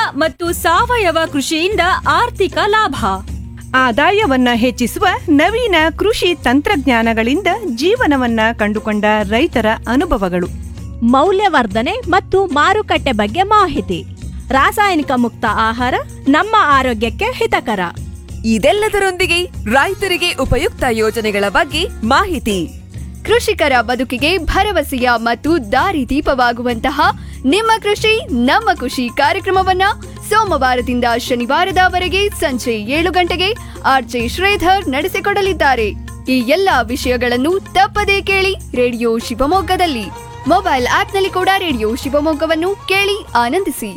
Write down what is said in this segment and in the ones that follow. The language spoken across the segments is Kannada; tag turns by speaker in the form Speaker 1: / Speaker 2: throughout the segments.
Speaker 1: ಮತ್ತು ಸಾವಯವ ಕೃಷಿಯಿಂದ ಆರ್ಥಿಕ ಲಾಭ
Speaker 2: ಆದಾಯವನ್ನ ಹೆಚ್ಚಿಸುವ ನವೀನ ಕೃಷಿ ತಂತ್ರಜ್ಞಾನಗಳಿಂದ ಜೀವನವನ್ನ ಕಂಡುಕೊಂಡ ರೈತರ ಅನುಭವಗಳು
Speaker 3: ಮೌಲ್ಯವರ್ಧನೆ ಮತ್ತು ಮಾರುಕಟ್ಟೆ ಬಗ್ಗೆ ಮಾಹಿತಿ ರಾಸಾಯನಿಕ ಮುಕ್ತ ಆಹಾರ ನಮ್ಮ ಆರೋಗ್ಯಕ್ಕೆ ಹಿತಕರ
Speaker 4: ಇದೆಲ್ಲದರೊಂದಿಗೆ ರೈತರಿಗೆ ಉಪಯುಕ್ತ ಯೋಜನೆಗಳ ಬಗ್ಗೆ ಮಾಹಿತಿ
Speaker 5: ಕೃಷಿಕರ ಬದುಕಿಗೆ ಭರವಸೆಯ ಮತ್ತು ದಾರಿದೀಪವಾಗುವಂತಹ ನಿಮ್ಮ ಕೃಷಿ ನಮ್ಮ ಖುಷಿ ಕಾರ್ಯಕ್ರಮವನ್ನ ಸೋಮವಾರದಿಂದ ಶನಿವಾರದವರೆಗೆ ಸಂಜೆ ಏಳು ಗಂಟೆಗೆ ಆರ್ಜೆ ಶ್ರೀಧರ್ ನಡೆಸಿಕೊಡಲಿದ್ದಾರೆ ಈ ಎಲ್ಲಾ ವಿಷಯಗಳನ್ನು ತಪ್ಪದೇ ಕೇಳಿ ರೇಡಿಯೋ ಶಿವಮೊಗ್ಗದಲ್ಲಿ ಮೊಬೈಲ್ ಆಪ್ನಲ್ಲಿ ಕೂಡ ರೇಡಿಯೋ ಶಿವಮೊಗ್ಗವನ್ನು ಕೇಳಿ ಆನಂದಿಸಿ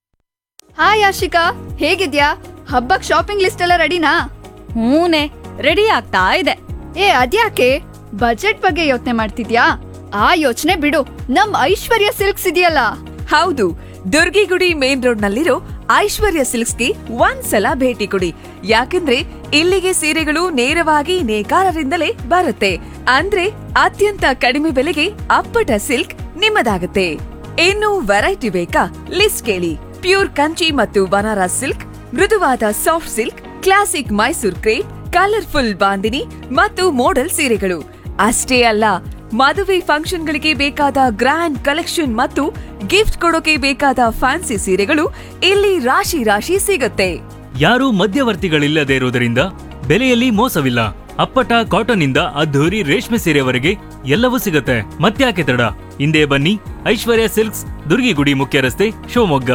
Speaker 5: ಹಾಯ್ ಆಶಿಕಾ ಹೇಗಿದ್ಯಾ ಹಬ್ಬಕ್ ಶಾಪಿಂಗ್ ಲಿಸ್ಟ್ ಎಲ್ಲ ರೆಡಿನಾ
Speaker 1: ಹೂನೆ ರೆಡಿ ಆಗ್ತಾ ಇದೆ
Speaker 5: ಏ ಅದ್ಯಾಕೆ ಬಜೆಟ್ ಬಗ್ಗೆ ಯೋಚನೆ ಮಾಡ್ತಿದ್ಯಾ ಆ ಯೋಚನೆ ಬಿಡು ನಮ್ ಐಶ್ವರ್ಯ ಸಿಲ್ಕ್ಸ್ ಇದೆಯಲ್ಲ
Speaker 4: ಹೌದು ದುರ್ಗಿಗುಡಿ ಮೇನ್ ರೋಡ್ ನಲ್ಲಿರೋ ಐಶ್ವರ್ಯ ಸಿಲ್ಕ್ಸ್ಗೆ ಒಂದ್ಸಲ ಭೇಟಿ ಕೊಡಿ ಯಾಕಂದ್ರೆ ಇಲ್ಲಿಗೆ ಸೀರೆಗಳು ನೇರವಾಗಿ ನೇಕಾರರಿಂದಲೇ ಬರುತ್ತೆ ಅಂದ್ರೆ ಅತ್ಯಂತ ಕಡಿಮೆ ಬೆಲೆಗೆ ಅಪ್ಪಟ ಸಿಲ್ಕ್ ನಿಮ್ಮದಾಗುತ್ತೆ ಇನ್ನು ವೆರೈಟಿ ಬೇಕಾ ಲಿಸ್ಟ್ ಕೇಳಿ ಪ್ಯೂರ್ ಕಂಚಿ ಮತ್ತು ಬನಾರಸ್ ಸಿಲ್ಕ್ ಮೃದುವಾದ soft silk classic Mysore crepe colourful bandhani ಮತ್ತು ಮೋಡಲ್ ಸೀರೆಗಳು ಅಷ್ಟೇ ಅಲ್ಲ ಮದುವೆ ಫಂಕ್ಷನ್ಗಳಿಗೆ ಬೇಕಾದ ಗ್ರ್ಯಾಂಡ್ ಕಲೆಕ್ಷನ್ ಮತ್ತು ಗಿಫ್ಟ್ ಕೊಡೋಕೆ ಬೇಕಾದ ಫ್ಯಾನ್ಸಿ ಸೀರೆಗಳು ಇಲ್ಲಿ ರಾಶಿ ರಾಶಿ ಸಿಗುತ್ತೆ
Speaker 6: ಯಾರೂ ಮಧ್ಯವರ್ತಿಗಳಿಲ್ಲದೆ ಇರುವುದರಿಂದ ಬೆಲೆಯಲ್ಲಿ ಮೋಸವಿಲ್ಲ ಅಪ್ಪಟ ಕಾಟನ್ ಇಂದ ಅದ್ಧೂರಿ ರೇಷ್ಮೆ ಸೀರೆವರೆಗೆ ಎಲ್ಲವೂ ಸಿಗುತ್ತೆ ಮತ್ತ್ಯಾಕೆ ತಡ ಹಿಂದೆ ಬನ್ನಿ ಐಶ್ವರ್ಯ ಸಿಲ್ಕ್ಸ್ ದುರ್ಗಿಗುಡಿ ಮುಖ್ಯ ರಸ್ತೆ ಶಿವಮೊಗ್ಗ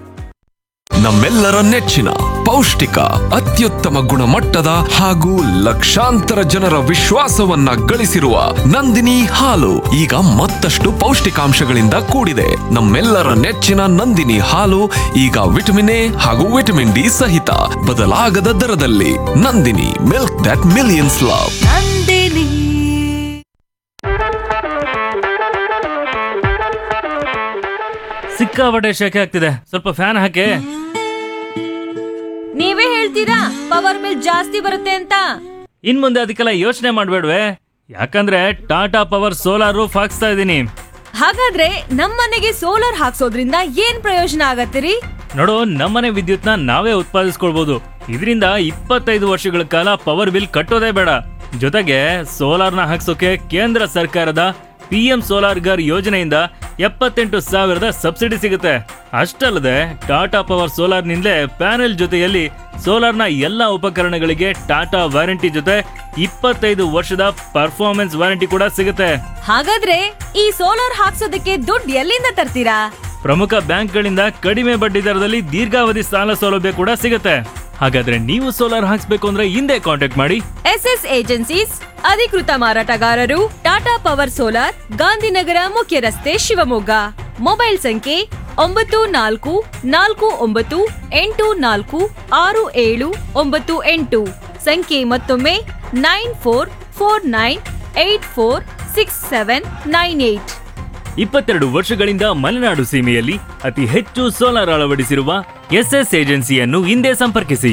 Speaker 7: ನಮ್ಮೆಲ್ಲರ ನೆಚ್ಚಿನ ಪೌಷ್ಟಿಕ ಅತ್ಯುತ್ತಮ ಗುಣಮಟ್ಟದ ಹಾಗೂ ಲಕ್ಷಾಂತರ ಜನರ ವಿಶ್ವಾಸವನ್ನ ಗಳಿಸಿರುವ ನಂದಿನಿ ಹಾಲು ಈಗ ಮತ್ತಷ್ಟು ಪೌಷ್ಟಿಕಾಂಶಗಳಿಂದ ಕೂಡಿದೆ ನಮ್ಮೆಲ್ಲರ ನೆಚ್ಚಿನ ನಂದಿನಿ ಹಾಲು ಈಗ ವಿಟಮಿನ್ ಎ ಹಾಗೂ ವಿಟಮಿನ್ ಡಿ ಸಹಿತ ಬದಲಾಗದ ದರದಲ್ಲಿ Nandini milk that millions love
Speaker 6: ಸಿಕ್ಕಾಪಟ್ಟೆ ಶೆಕೆ ಆಗ್ತಿದೆ ಸ್ವಲ್ಪ ಫ್ಯಾನ್ ಹಾಕೆ
Speaker 1: ನೀವೇ ಹೇಳ್ತೀರಾ ಪವರ್ ಬಿಲ್ ಜಾಸ್ತಿ ಬರುತ್ತೆ ಅಂತ
Speaker 6: ಇನ್ ಮುಂದೆ ಅದಕ್ಕೆಲ್ಲ ಯೋಚನೆ ಮಾಡ್ಬೇಡ್ವೆ ಯಾಕಂದ್ರೆ ಟಾಟಾ ಪವರ್ ಸೋಲಾರ್ ರೂಫ್ ಹಾಕ್ಸ್ತಾ ಇದ್ದೀನಿ
Speaker 1: ಹಾಗಾದ್ರೆ ನಮ್ಮನೆಗೆ ಸೋಲಾರ್ ಹಾಕ್ಸೋದ್ರಿಂದ ಏನ್ ಪ್ರಯೋಜನ ಆಗತ್ತಿರಿ
Speaker 6: ನೋಡು ನಮ್ಮನೆ ವಿದ್ಯುತ್ನ ನಾವೇ ಉತ್ಪಾದಿಸ್ಕೊಳ್ಬಹುದು ಇದರಿಂದ ಇಪ್ಪತ್ತೈದು ವರ್ಷಗಳ ಕಾಲ ಪವರ್ ಬಿಲ್ ಕಟ್ಟೋದೇ ಬೇಡ ಜೊತೆಗೆ ಸೋಲಾರ್ನ ಹಾಕ್ಸೋಕೆ ಕೇಂದ್ರ ಸರ್ಕಾರದ ಪಿ ಎಂ ಸೋಲಾರ್ ಗರ್ ಯೋಜನೆಯಿಂದ ಎಪ್ಪತ್ತೆಂಟು ಸಾವಿರದ ಸಬ್ಸಿಡಿ ಸಿಗುತ್ತೆ ಅಷ್ಟಲ್ಲದೆ ಟಾಟಾ ಪವರ್ ಸೋಲಾರ್ನಿಂದಲೇ ಪ್ಯಾನೆಲ್ ಜೊತೆಯಲ್ಲಿ ಸೋಲಾರ್ನ ಎಲ್ಲ ಉಪಕರಣಗಳಿಗೆ ಟಾಟಾ ವಾರಂಟಿ ಜೊತೆ ಇಪ್ಪತ್ತೈದು ವರ್ಷದ ಪರ್ಫಾರ್ಮೆನ್ಸ್ ವಾರಂಟಿ ಕೂಡ ಸಿಗುತ್ತೆ
Speaker 1: ಹಾಗಾದ್ರೆ ಈ ಸೋಲಾರ್ ಹಾಕ್ಸೋದಕ್ಕೆ ದುಡ್ಡು ಎಲ್ಲಿಂದ ತರ್ತೀರಾ
Speaker 6: ಪ್ರಮುಖ ಬ್ಯಾಂಕ್ಗಳಿಂದ ಕಡಿಮೆ ಬಡ್ಡಿ ದರದಲ್ಲಿ ದೀರ್ಘಾವಧಿ ಸಾಲ ಸೌಲಭ್ಯ ಕೂಡ ಸಿಗುತ್ತೆ ಹಾಗಾದ್ರೆ ನೀವು ಸೋಲಾರ್ ಹಾಕ್ಸ್ಬೇಕು ಅಂದ್ರೆ ಹಿಂದೆ ಕಾಂಟ್ಯಾಕ್ಟ್ ಮಾಡಿ
Speaker 1: ಎಸ್ ಎಸ್ ಏಜೆನ್ಸೀಸ್ ಅಧಿಕೃತ ಮಾರಾಟಗಾರರು ಟಾಟಾ ಪವರ್ ಸೋಲಾರ್ ಗಾಂಧಿನಗರ ಮುಖ್ಯ ರಸ್ತೆ ಶಿವಮೊಗ್ಗ ಮೊಬೈಲ್ ಸಂಖ್ಯೆ ಒಂಬತ್ತು ನಾಲ್ಕು ನಾಲ್ಕು ಒಂಬತ್ತು ಎಂಟು ನಾಲ್ಕು ಆರು ಏಳು ಒಂಬತ್ತು ಎಂಟು ಸಂಖ್ಯೆ ಮತ್ತೊಮ್ಮೆ nine four four nine eight four six seven nine eight
Speaker 6: ಇಪ್ಪತ್ತೆರಡು ವರ್ಷಗಳಿಂದ ಮಲೆನಾಡು ಸೀಮೆಯಲ್ಲಿ ಅತಿ ಹೆಚ್ಚು ಸೋಲಾರ್ ಅಳವಡಿಸಿರುವ ಎಸ್ಎಸ್ ಏಜೆನ್ಸಿಯನ್ನು ಹಿಂದೆ ಸಂಪರ್ಕಿಸಿ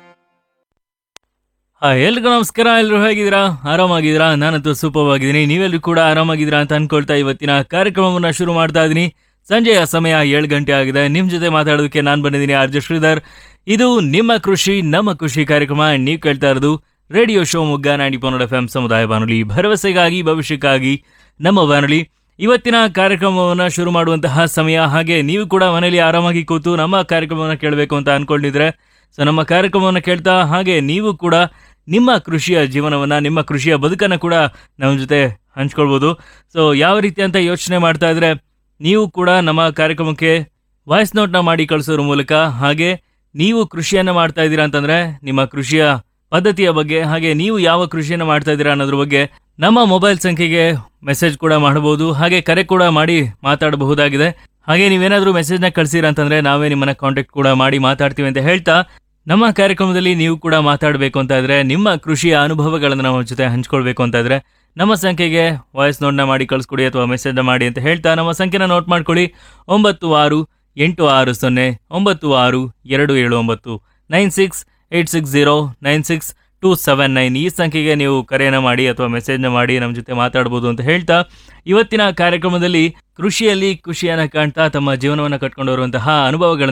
Speaker 6: ಹಾಯ್ ಎಲ್ರಿಗೂ ನಮಸ್ಕಾರ ಎಲ್ಲರೂ ಹೇಗಿದ್ದೀರಾ ಆರಾಮಾಗಿದ್ದೀರಾ ನಾನಂತೂ ಸೂಪರ್ ಆಗಿದ್ದೀನಿ ನೀವೆಲ್ಲರೂ ಕೂಡ ಆರಾಮಾಗಿದ್ದೀರಾ ಅಂತ ಅನ್ಕೊಳ್ತಾ ಇವತ್ತಿನ ಕಾರ್ಯಕ್ರಮವನ್ನ ಶುರು ಮಾಡ್ತಾ ಇದ್ದೀನಿ ಸಂಜೆಯ ಸಮಯ ಏಳು ಗಂಟೆ ಆಗಿದೆ ನಿಮ್ ಜೊತೆ ಮಾತಾಡೋದಕ್ಕೆ ನಾನು ಬಂದಿದ್ದೀನಿ ಆರ್ಜೆ ಶ್ರೀಧರ್ ಇದು ನಿಮ್ಮ ಕೃಷಿ ನಮ್ಮ ಕೃಷಿ ಕಾರ್ಯಕ್ರಮ ನೀವು ಕೇಳ್ತಾ ಇರೋದು ರೇಡಿಯೋ ಶಿವಮೊಗ್ಗ ನಾಡಿ ಪನ್ನಡ ಎಫ್ ಎಂ ಸಮುದಾಯ ಬಾನುಲಿ ಭರವಸೆಗಾಗಿ ಭವಿಷ್ಯಕ್ಕಾಗಿ ನಮ್ಮ ಬಾನುಲಿ ಇವತ್ತಿನ ಕಾರ್ಯಕ್ರಮವನ್ನು ಶುರು ಮಾಡುವಂತಹ ಸಮಯ ಹಾಗೆ ನೀವು ಕೂಡ ಮನೆಯಲ್ಲಿ ಆರಾಮಾಗಿ ಕೂತು ನಮ್ಮ ಕಾರ್ಯಕ್ರಮವನ್ನು ಕೇಳಬೇಕು ಅಂತ ಅನ್ಕೊಂಡಿದ್ರೆ ಸೊ ನಮ್ಮ ಕಾರ್ಯಕ್ರಮವನ್ನು ಕೇಳ್ತಾ ಹಾಗೆ ನೀವು ಕೂಡ ನಿಮ್ಮ ಕೃಷಿಯ ಜೀವನವನ್ನ ನಿಮ್ಮ ಕೃಷಿಯ ಬದುಕನ್ನು ಕೂಡ ನಮ್ಮ ಜೊತೆ ಹಂಚ್ಕೊಳ್ಬೋದು ಸೊ ಯಾವ ರೀತಿ ಅಂತ ಯೋಚನೆ ಮಾಡ್ತಾ ಇದ್ರೆ ನೀವು ಕೂಡ ನಮ್ಮ ಕಾರ್ಯಕ್ರಮಕ್ಕೆ ವಾಯ್ಸ್ ನೋಟ್ನ ಮಾಡಿ ಕಳಿಸೋದ್ರ ಮೂಲಕ ಹಾಗೆ ನೀವು ಕೃಷಿಯನ್ನ ಮಾಡ್ತಾ ಇದ್ದೀರಾ ಅಂತಂದ್ರೆ ನಿಮ್ಮ ಕೃಷಿಯ ಪದ್ಧತಿಯ ಬಗ್ಗೆ ಹಾಗೆ ನೀವು ಯಾವ ಕೃಷಿಯನ್ನು ಮಾಡ್ತಾ ಇದ್ದೀರಾ ಅನ್ನೋದ್ರ ಬಗ್ಗೆ ನಮ್ಮ ಮೊಬೈಲ್ ಸಂಖ್ಯೆಗೆ ಮೆಸೇಜ್ ಕೂಡ ಮಾಡಬಹುದು ಹಾಗೆ ಕರೆ ಕೂಡ ಮಾಡಿ ಮಾತಾಡಬಹುದಾಗಿದೆ ಹಾಗೆ ನೀವೇನಾದ್ರೂ ಮೆಸೇಜ್ನ ಕಳಿಸಿರ ಅಂತಂದ್ರೆ ನಾವೇ ನಿಮ್ಮನ್ನ ಕಾಂಟ್ಯಾಕ್ಟ್ ಕೂಡ ಮಾಡಿ ಮಾತಾಡ್ತೀವಿ ಅಂತ ಹೇಳ್ತಾ ನಮ್ಮ ಕಾರ್ಯಕ್ರಮದಲ್ಲಿ ನೀವು ಕೂಡ ಮಾತಾಡಬೇಕು ಅಂತ ಇದ್ರೆ ನಿಮ್ಮ ಕೃಷಿಯ ಅನುಭವಗಳನ್ನು ನಮ್ಮ ಜೊತೆ ಹಂಚ್ಕೊಳ್ಬೇಕು ಅಂತ ಇದ್ರೆ ನಮ್ಮ ಸಂಖ್ಯೆಗೆ ವಾಯ್ಸ್ ನೋಟ್ನ ಮಾಡಿ ಕಳಿಸ್ಕೊಡಿ ಅಥವಾ ಮೆಸೇಜ್ನ ಮಾಡಿ ಅಂತ ಹೇಳ್ತಾ ನಮ್ಮ ಸಂಖ್ಯೆನ ನೋಟ್ ಮಾಡ್ಕೊಳ್ಳಿ ಒಂಬತ್ತು ಆರು ಎಂಟು ಆರು ಸೊನ್ನೆ ಒಂಬತ್ತು ಆರು ಎರಡು ಏಳು ಒಂಬತ್ತು nine six eight six zero nine six two seven nine ಈ ಸಂಖ್ಯೆಗೆ ನೀವು ಕರೆಯನ್ನು ಮಾಡಿ ಅಥವಾ ಮೆಸೇಜ್ನ ಮಾಡಿ ನಮ್ಮ ಜೊತೆ ಮಾತಾಡ್ಬೋದು ಅಂತ ಹೇಳ್ತಾ ಇವತ್ತಿನ ಕಾರ್ಯಕ್ರಮದಲ್ಲಿ ಕೃಷಿಯಲ್ಲಿ ಖುಷಿಯನ್ನು ಕಾಣ್ತಾ ತಮ್ಮ ಜೀವನವನ್ನು ಕಟ್ಕೊಂಡು ಬರುವಂತಹ ಅನುಭವಗಳನ್ನ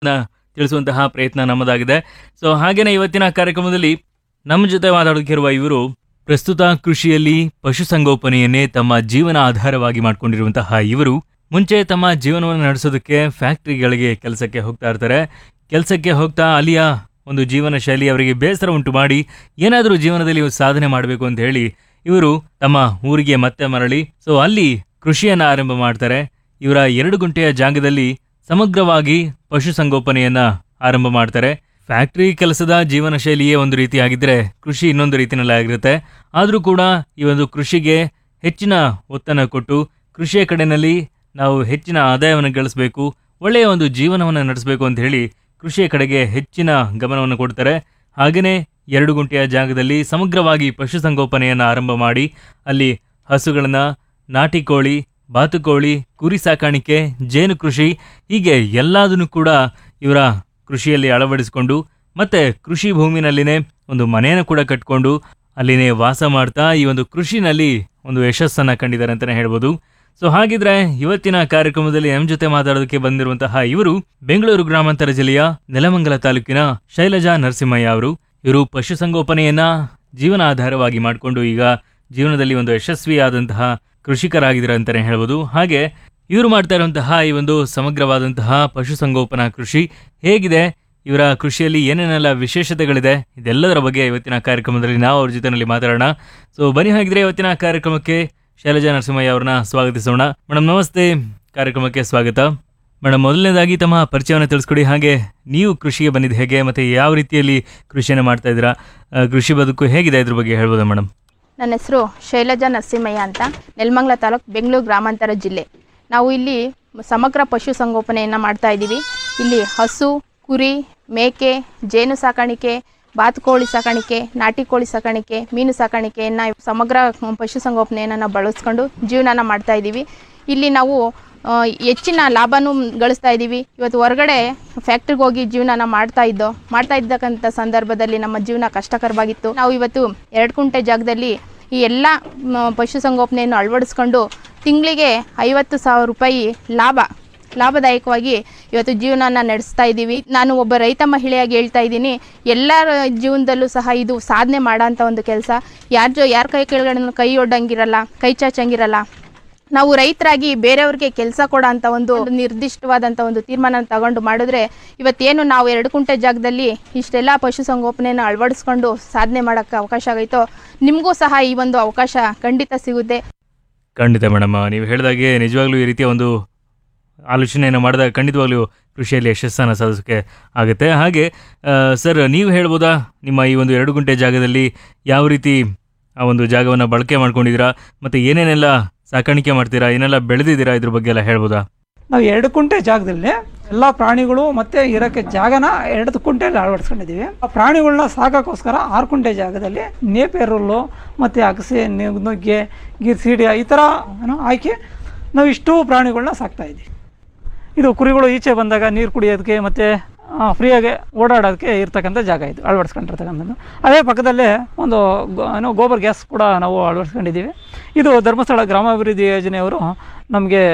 Speaker 6: ತಿಳಿಸುವಂತಹ ಪ್ರಯತ್ನ ನಮ್ಮದಾಗಿದೆ ಸೊ ಹಾಗೇನೆ ಇವತ್ತಿನ ಕಾರ್ಯಕ್ರಮದಲ್ಲಿ ನಮ್ಮ ಜೊತೆ ಮಾತಾಡೋದಕ್ಕಿರುವ ಇವರು ಪ್ರಸ್ತುತ ಕೃಷಿಯಲ್ಲಿ ಪಶುಸಂಗೋಪನೆಯನ್ನೇ ತಮ್ಮ ಜೀವನ ಆಧಾರವಾಗಿ ಮಾಡಿಕೊಂಡಿರುವಂತಹ ಇವರು ಮುಂಚೆ ತಮ್ಮ ಜೀವನವನ್ನು ನಡೆಸೋದಕ್ಕೆ ಫ್ಯಾಕ್ಟರಿಗಳಿಗೆ ಕೆಲಸಕ್ಕೆ ಹೋಗ್ತಾ ಇರ್ತಾರೆ ಕೆಲಸಕ್ಕೆ ಹೋಗ್ತಾ ಅಲ್ಲಿಯ ಒಂದು ಜೀವನ ಶೈಲಿ ಅವರಿಗೆ ಬೇಸರ ಉಂಟು ಮಾಡಿ ಏನಾದರೂ ಜೀವನದಲ್ಲಿ ಒಂದು ಸಾಧನೆ ಮಾಡಬೇಕು ಅಂತ ಹೇಳಿ ಇವರು ತಮ್ಮ ಊರಿಗೆ ಮತ್ತೆ ಮರಳಿ ಸೊ ಅಲ್ಲಿ ಕೃಷಿಯನ್ನ ಆರಂಭ ಮಾಡ್ತಾರೆ ಇವರ ಎರಡು ಗುಂಟೆಯ ಜಾಗದಲ್ಲಿ ಸಮಗ್ರವಾಗಿ ಪಶುಸಂಗೋಪನೆಯನ್ನ ಆರಂಭ ಮಾಡ್ತಾರೆ ಫ್ಯಾಕ್ಟರಿ ಕೆಲಸದ ಜೀವನ ಶೈಲಿಯೇ ಒಂದು ರೀತಿಯಾಗಿದ್ದರೆ ಕೃಷಿ ಇನ್ನೊಂದು ರೀತಿಯಲ್ಲಿ ಆಗಿರುತ್ತೆ ಆದರೂ ಕೂಡ ಈ ಒಂದು ಕೃಷಿಗೆ ಹೆಚ್ಚಿನ ಒತ್ತನ್ನು ಕೊಟ್ಟು ಕೃಷಿಯ ಕಡೆಯಲ್ಲಿ ನಾವು ಹೆಚ್ಚಿನ ಆದಾಯವನ್ನು ಗಳಿಸಬೇಕು ಒಳ್ಳೆಯ ಒಂದು ಜೀವನವನ್ನು ನಡೆಸಬೇಕು ಅಂತ ಹೇಳಿ ಕೃಷಿಯ ಕಡೆಗೆ ಹೆಚ್ಚಿನ ಗಮನವನ್ನು ಕೊಡ್ತಾರೆ ಹಾಗೆಯೇ ಎರಡು ಗುಂಟೆಯ ಜಾಗದಲ್ಲಿ ಸಮಗ್ರವಾಗಿ ಪಶುಸಂಗೋಪನೆಯನ್ನು ಆರಂಭ ಮಾಡಿ ಅಲ್ಲಿ ಹಸುಗಳನ್ನು ನಾಟಿ ಕೋಳಿ ಬಾತುಕೋಳಿ ಕುರಿ ಸಾಕಾಣಿಕೆ ಜೇನು ಕೃಷಿ ಹೀಗೆ ಎಲ್ಲದನ್ನು ಕೂಡ ಇವರ ಕೃಷಿಯಲ್ಲಿ ಅಳವಡಿಸಿಕೊಂಡು ಮತ್ತೆ ಕೃಷಿ ಭೂಮಿನಲ್ಲಿನೇ ಒಂದು ಮನೆಯನ್ನು ಕೂಡ ಕಟ್ಕೊಂಡು ಅಲ್ಲಿನೇ ವಾಸ ಮಾಡ್ತಾ ಈ ಒಂದು ಕೃಷಿನಲ್ಲಿ ಒಂದು ಯಶಸ್ಸನ್ನ ಕಂಡಿದ್ದಾರೆ ಅಂತಲೇ ಹೇಳ್ಬೋದು ಸೊ ಹಾಗಿದ್ರೆ ಇವತ್ತಿನ ಕಾರ್ಯಕ್ರಮದಲ್ಲಿ ನಮ್ಮ ಜೊತೆ ಮಾತಾಡೋದಕ್ಕೆ ಬಂದಿರುವಂತಹ ಇವರು ಬೆಂಗಳೂರು ಗ್ರಾಮಾಂತರ ಜಿಲ್ಲೆಯ ನೆಲಮಂಗಲ ತಾಲೂಕಿನ ಶೈಲಜಾ ನರಸಿಂಹಯ್ಯ ಅವರು ಇವರು ಪಶುಸಂಗೋಪನೆಯನ್ನ ಜೀವನ ಆಧಾರವಾಗಿ ಮಾಡಿಕೊಂಡು ಈಗ ಜೀವನದಲ್ಲಿ ಒಂದು ಯಶಸ್ವಿಯಾದಂತಹ ಕೃಷಿಕರಾಗಿದ್ದಾರೆ ಅಂತಲೇ ಹೇಳ್ಬೋದು ಹಾಗೆ ಇವರು ಮಾಡ್ತಾ ಇರುವಂತಹ ಈ ಒಂದು ಸಮಗ್ರವಾದಂತಹ ಪಶುಸಂಗೋಪನಾ ಕೃಷಿ ಹೇಗಿದೆ ಇವರ ಕೃಷಿಯಲ್ಲಿ ಏನೇನೆಲ್ಲ ವಿಶೇಷತೆಗಳಿದೆ ಇದೆಲ್ಲದರ ಬಗ್ಗೆ ಇವತ್ತಿನ ಕಾರ್ಯಕ್ರಮದಲ್ಲಿ ನಾವು ಅವ್ರ ಜೊತೆನಲ್ಲಿ ಮಾತಾಡೋಣ ಸೊ ಬನ್ನಿ ಹಾಗಿದ್ರೆ ಇವತ್ತಿನ ಕಾರ್ಯಕ್ರಮಕ್ಕೆ ಶೈಲಜಾ ನರಸಿಂಹಯ್ಯ ಅವ್ರನ್ನ ಸ್ವಾಗತಿಸೋಣ ಮೇಡಮ್ ನಮಸ್ತೆ ಕಾರ್ಯಕ್ರಮಕ್ಕೆ ಸ್ವಾಗತ ಮೇಡಮ್ ಮೊದಲನೇದಾಗಿ ತಮ್ಮ ಪರಿಚಯವನ್ನು ತಿಳಿಸ್ಕೊಡಿ ಹಾಗೆ ನೀವು ಕೃಷಿಗೆ ಬಂದಿದ್ದು ಹೇಗೆ ಮತ್ತೆ ಯಾವ ರೀತಿಯಲ್ಲಿ ಕೃಷಿಯನ್ನು ಮಾಡ್ತಾ ಇದ್ದೀರಾ ಆ, ಕೃಷಿ ಬದುಕು ಹೇಗಿದೆ ಇದ್ರ ಬಗ್ಗೆ ಹೇಳ್ಬೋದಾ ಮೇಡಮ್
Speaker 8: ನನ್ನ ಹೆಸರು ಶೈಲಜಾ ನರಸಿಂಹಯ್ಯ ಅಂತ ನೆಲಮಂಗಲ ತಾಲೂಕು ಬೆಂಗಳೂರು ಗ್ರಾಮಾಂತರ ಜಿಲ್ಲೆ ನಾವು ಇಲ್ಲಿ ಸಮಗ್ರ ಪಶು ಸಂಗೋಪನೆಯನ್ನು ಮಾಡ್ತಾ ಇದ್ದೀವಿ ಇಲ್ಲಿ ಹಸು ಕುರಿ ಮೇಕೆ ಜೇನು ಸಾಕಾಣಿಕೆ ಬಾತುಕೋಳಿ ಸಾಕಾಣಿಕೆ ನಾಟಿ ಕೋಳಿ ಸಾಕಾಣಿಕೆ ಮೀನು ಸಾಕಾಣಿಕೆಯನ್ನು ಸಮಗ್ರ ಪಶು ಸಂಗೋಪನೆಯನ್ನು ನಾವು ಬಳಸ್ಕೊಂಡು ಜೀವನನ ಮಾಡ್ತಾ ಇದ್ದೀವಿ ಇಲ್ಲಿ ನಾವು ಆ, ಹೆಚ್ಚಿನ ಲಾಭನೂ ಗಳಿಸ್ತಾ ಇದ್ದೀವಿ ಇವತ್ತು ಹೊರಗಡೆ ಫ್ಯಾಕ್ಟ್ರಿಗೆ ಹೋಗಿ ಜೀವನನ ಮಾಡ್ತಾ ಇದ್ದೋ ಮಾಡ್ತಾ ಇದ್ದಕ್ಕಂಥ ಸಂದರ್ಭದಲ್ಲಿ ನಮ್ಮ ಜೀವನ ಕಷ್ಟಕರವಾಗಿತ್ತು ನಾವು ಇವತ್ತು ಎರಡು ಕುಂಟೆ ಜಾಗದಲ್ಲಿ ಈ ಎಲ್ಲ ಮ, ಪಶುಸಂಗೋಪನೆಯನ್ನು ಅಳವಡಿಸ್ಕೊಂಡು ತಿಂಗಳಿಗೆ ಐವತ್ತು ಸಾವಿರ ರೂಪಾಯಿ ಲಾಭ ಲಾಭದಾಯಕವಾಗಿ ಇವತ್ತು ಜೀವನನ ನಡೆಸ್ತಾ ಇದ್ದೀವಿ ನಾನು ಒಬ್ಬ ರೈತ ಮಹಿಳೆಯಾಗಿ ಹೇಳ್ತಾ ಇದ್ದೀನಿ ಎಲ್ಲರ ಜೀವನದಲ್ಲೂ ಸಹ ಇದು ಸಾಧನೆ ಮಾಡೋಂಥ ಒಂದು ಕೆಲಸ ಯಾರ ಜೊ ಯಾರ ಕೈ ಕೆಳಗಡೆ ಕೈ ಒಡ್ಡಂಗಿರಲ್ಲ ಕೈ ಚಾಚಂಗಿರಲ್ಲ ನಾವು ರೈತರಾಗಿ ಬೇರೆಯವ್ರಿಗೆ ಕೆಲಸ ಕೊಡೋ ಅಂತ ಒಂದು ನಿರ್ದಿಷ್ಟವಾದಂಥ ಒಂದು ತೀರ್ಮಾನ ತಗೊಂಡು ಮಾಡಿದ್ರೆ ಇವತ್ತೇನು ನಾವು ಎರಡು ಕುಂಟೆ ಜಾಗದಲ್ಲಿ ಇಷ್ಟೆಲ್ಲ ಪಶುಸಂಗೋಪನೆಯನ್ನು ಅಳವಡಿಸ್ಕೊಂಡು ಸಾಧನೆ ಮಾಡೋಕ್ಕೆ ಅವಕಾಶ ಆಗೈತೋ ನಿಮಗೂ ಸಹ ಈ ಒಂದು ಅವಕಾಶ ಖಂಡಿತ ಸಿಗುತ್ತೆ
Speaker 6: ಖಂಡಿತ ಮೇಡಮ್ ನೀವು ಹೇಳಿದಾಗೆ ನಿಜವಾಗ್ಲೂ ಈ ರೀತಿಯ ಒಂದು ಆಲೋಚನೆಯನ್ನು ಮಾಡಿದಾಗ ಖಂಡಿತವಾಗ್ಲೂ ಕೃಷಿಯಲ್ಲಿ ಯಶಸ್ಸನ್ನು ಸಾಧಿಸೋಕ್ಕೆ ಆಗುತ್ತೆ ಹಾಗೆ ಆ, ಸರ್ ನೀವು ಹೇಳ್ಬೋದಾ ನಿಮ್ಮ ಈ ಒಂದು ಎರಡು ಗುಂಟೆ ಜಾಗದಲ್ಲಿ ಯಾವ ರೀತಿ ಆ ಒಂದು ಜಾಗವನ್ನು ಬಳಕೆ ಮಾಡ್ಕೊಂಡಿದ್ದೀರಾ ಮತ್ತು ಏನೇನೆಲ್ಲ ಸಾಕಾಣಿಕೆ ಮಾಡ್ತೀರಾ ಏನೆಲ್ಲ ಬೆಳೆದಿದ್ದೀರಾ ಇದ್ರ ಬಗ್ಗೆ ಎಲ್ಲ ಹೇಳ್ಬೋದಾ
Speaker 9: ನಾವು ಎರಡು ಕುಂಟೆ ಜಾಗದಲ್ಲಿ ಎಲ್ಲ ಪ್ರಾಣಿಗಳು ಮತ್ತೆ ಇರೋಕ್ಕೆ ಜಾಗನ ಎರಡು ಕುಂಟೆಯಲ್ಲಿ ಅಳವಡಿಸ್ಕೊಂಡಿದ್ದೀವಿ ಆ ಪ್ರಾಣಿಗಳನ್ನ ಸಾಕೋಕ್ಕೋಸ್ಕರ ಆರು ಕುಂಟೆ ಜಾಗದಲ್ಲಿ ನೇಪೇರುಲ್ಲು ಮತ್ತು ಅಗಸೆ ನೆ- ನುಗ್ಗೆ ಗಿರ್ಸಿಡಿ ಈ ಥರ ಏನೋ ಹಾಕಿ ನಾವು ಇಷ್ಟು ಪ್ರಾಣಿಗಳನ್ನ ಸಾಕ್ತಾ ಇದ್ದೀವಿ ಇದು ಕುರಿಗಳು ಈಚೆ ಬಂದಾಗ ನೀರು ಕುಡಿಯೋದಕ್ಕೆ ಮತ್ತು ಫ್ರೀಯಾಗಿ ಓಡಾಡೋದಕ್ಕೆ ಇರ್ತಕ್ಕಂಥ ಜಾಗ ಇದು ಅಳವಡಿಸ್ಕೊಂಡಿರ್ತಕ್ಕಂಥದ್ದು ಅದೇ ಪಕ್ಕದಲ್ಲೇ ಒಂದು ಗೋ- ಏನೋ ಗೋಬರ್ ಗ್ಯಾಸ್ ಕೂಡ ನಾವು ಅಳವಡಿಸ್ಕೊಂಡಿದ್ದೀವಿ ಇದು ಧರ್ಮಸ್ಥಳ ಗ್ರಾಮಾಭಿವೃದ್ಧಿ ಯೋಜನೆಯವರು ನಮಗೆ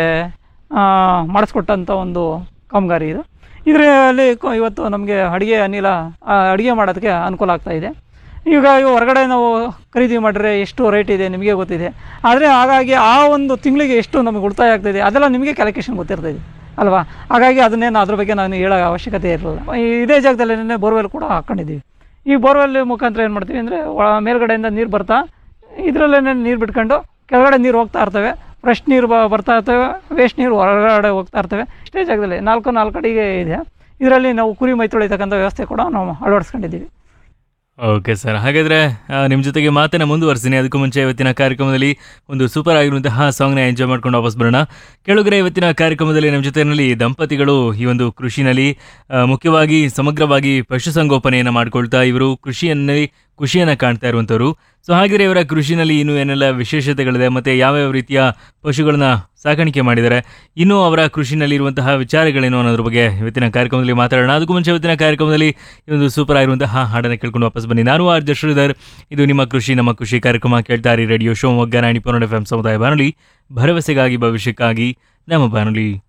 Speaker 9: ಮಾಡಿಸ್ಕೊಟ್ಟಂಥ ಒಂದು ಕಾಮಗಾರಿ ಇದು ಇದರಲ್ಲಿ ಇವತ್ತು ನಮಗೆ ಅಡುಗೆ ಅನಿಲ ಅಡುಗೆ ಮಾಡೋದಕ್ಕೆ ಅನುಕೂಲ ಆಗ್ತಾ ಇದೆ ಈಗ ಇವು ಹೊರಗಡೆ ನಾವು ಖರೀದಿ ಮಾಡಿದ್ರೆ ಎಷ್ಟು ರೇಟ್ ಇದೆ ನಿಮಗೆ ಗೊತ್ತಿದೆ ಆದರೆ ಹಾಗಾಗಿ ಆ ಒಂದು ತಿಂಗಳಿಗೆ ಎಷ್ಟು ನಮಗೆ ಉಳಿತಾಯ ಆಗ್ತಾಯಿದೆ ಅದೆಲ್ಲ ನಿಮಗೆ ಕ್ಯಾಲ್ಕುಲೇಷನ್ ಗೊತ್ತಿರ್ತದೆ ಅಲ್ವಾ ಹಾಗಾಗಿ ಅದನ್ನೇನು ಅದ್ರ ಬಗ್ಗೆ ನಾನು ಹೇಳೋ ಅವಶ್ಯಕತೆ ಇರಲಿಲ್ಲ ಈ- ಇದೇ ಜಾಗದಲ್ಲಿ ಬೋರ್ವೆಲ್ ಕೂಡ ಹಾಕ್ಕೊಂಡಿದ್ದೀವಿ ಈ ಬೋರ್ವೆಲ್ ಮುಖಾಂತರ ಏನು ಮಾಡ್ತೀವಿ ಅಂದರೆ ಮೇಲ್ಗಡೆಯಿಂದ ನೀರು ಬರ್ತಾ ಇದರಲ್ಲೇ ನೀರು ಬಿಟ್ಕೊಂಡು ಕೆಳಗಡೆ ನೀರು ಹೋಗ್ತಾ ಇರ್ತವೆ ಫ್ರೆಶ್ ನೀರು ಬ ಬರ್ತಾ ಇರ್ತವೆ ವೇಸ್ಟ್ ನೀರು ಹೊರಗಡೆ ಹೋಗ್ತಾ ಇರ್ತವೆ ಇಷ್ಟೇ ಜಾಗದಲ್ಲಿ ನಾಲ್ಕು ನಾಲ್ಕು ಅಡಿಗೆ ಇದೆ ಇದರಲ್ಲಿ ನಾವು ಕುರಿ ಮೈ ತೊಳಿತಕ್ಕಂಥ ವ್ಯವಸ್ಥೆ ಕೂಡ ನಾವು ಅಳವಡಿಸ್ಕೊಂಡಿದ್ದೀವಿ
Speaker 6: ಓಕೆ ಸರ್ ಹಾಗಾದರೆ ನಿಮ್ಮ ಜೊತೆಗೆ ಮಾತನ್ನು ಮುಂದುವರಿಸ್ತೀನಿ ಅದಕ್ಕೂ ಮುಂಚೆ ಇವತ್ತಿನ ಕಾರ್ಯಕ್ರಮದಲ್ಲಿ ಒಂದು ಸೂಪರ್ ಆಗಿರುವಂತಹ ಸಾಂಗ್ನ ಎಂಜಾಯ್ ಮಾಡ್ಕೊಂಡು ವಾಪಸ್ ಬರೋಣ ಕೆಳಗರೆ ಇವತ್ತಿನ ಕಾರ್ಯಕ್ರಮದಲ್ಲಿ ನಮ್ಮ ಜೊತೆಯಲ್ಲಿ ದಂಪತಿಗಳು ಈ ಒಂದು ಕೃಷಿನಲ್ಲಿ ಆ, ಮುಖ್ಯವಾಗಿ ಸಮಗ್ರವಾಗಿ ಪಶುಸಂಗೋಪನೆಯನ್ನು ಮಾಡ್ಕೊಳ್ತಾ ಇವರು ಕೃಷಿಯಲ್ಲಿ ಖುಷಿಯನ್ನು ಕಾಣ್ತಾ ಇರುವಂಥವ್ರು ಸೊ ಹಾಗೆಯೇ ಇವರ ಕೃಷಿನಲ್ಲಿ ಇನ್ನೂ ಏನೆಲ್ಲ ವಿಶೇಷತೆಗಳಿದೆ ಮತ್ತು ಯಾವ್ಯಾವ ರೀತಿಯ ಪಶುಗಳನ್ನ ಸಾಕಾಣಿಕೆ ಮಾಡಿದ್ದಾರೆ ಇನ್ನೂ ಅವರ ಕೃಷಿನಲ್ಲಿ ಇರುವಂತಹ ವಿಚಾರಗಳೇನು ಅನ್ನೋದ್ರ ಬಗ್ಗೆ ಇವತ್ತಿನ ಕಾರ್ಯಕ್ರಮದಲ್ಲಿ ಮಾತಾಡೋಣ ಅದಕ್ಕೂ ಮುಂಚೆ ಇವತ್ತಿನ ಕಾರ್ಯಕ್ರಮದಲ್ಲಿ ಈ ಒಂದು ಸೂಪರ್ ಆಗಿರುವಂತಹ ಹಾಡನ್ನು ಕೇಳ್ಕೊಂಡು ವಾಪಸ್ ಬನ್ನಿ ನಾನು ಆರ್ ಶ್ರೀಧರ್ ಇದು ನಿಮ್ಮ ಕೃಷಿ ನಮ್ಮ ಕೃಷಿ ಕಾರ್ಯಕ್ರಮ ಕೇಳ್ತಾರೆ ರೇಡಿಯೋ ಶಿವಮೊಗ್ಗ ನಾಡಿ ಪನ್ನಡ ಎಫ್ ಎಂ ಸಮುದಾಯ ಬಾನುಲಿ ಭರವಸೆಗಾಗಿ ಭವಿಷ್ಯಕ್ಕಾಗಿ ನಮ್ಮ ಬಾನುಲಿ